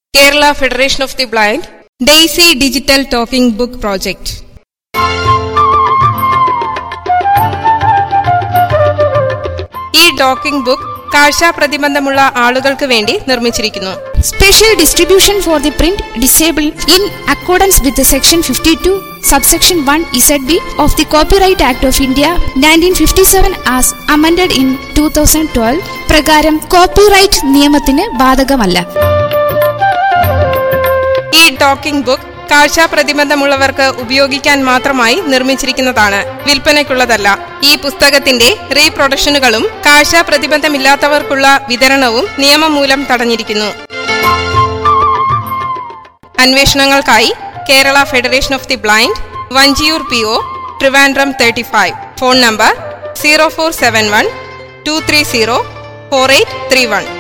Kerala Federation of the Blind, Daisy Digital Talking Book Project. ഈ talking book കാഴ്ച പ്രതിബന്ധമുള്ള ആളുകൾക്ക് വേണ്ടി നിർമ്മിച്ചിരിക്കുന്നു Special distribution for the print disabled in accordance with the section 52 subsection 1 ZB of the Copyright Act of India 1957 as amended in 2012 പ്രകാരം copyright നിയമത്തിന് ബാധകമല്ല ഈ talking book കാഴ്ച പ്രതിബന്ധമുള്ളവർക്ക് ഉപയോഗിക്കാൻ മാത്രമായി നിർമ്മിച്ചിരിക്കുന്നതാണ് വിൽപ്പനയ്ക്കുള്ളതല്ല ഈ പുസ്തകത്തിന്റെ റീപ്രൊഡക്ഷനുകളും കാഴ്ച പ്രതിബന്ധമില്ലാത്തവർക്കുള്ള വിതരണവും നിയമം മൂലം തടഞ്ഞിരിക്കുന്നു അന്വേഷണങ്ങൾക്കായി Kerala federation of the blind Vanchiyoor P O Trivandrum thirty five phone number zero four seven one two three zero four eight three one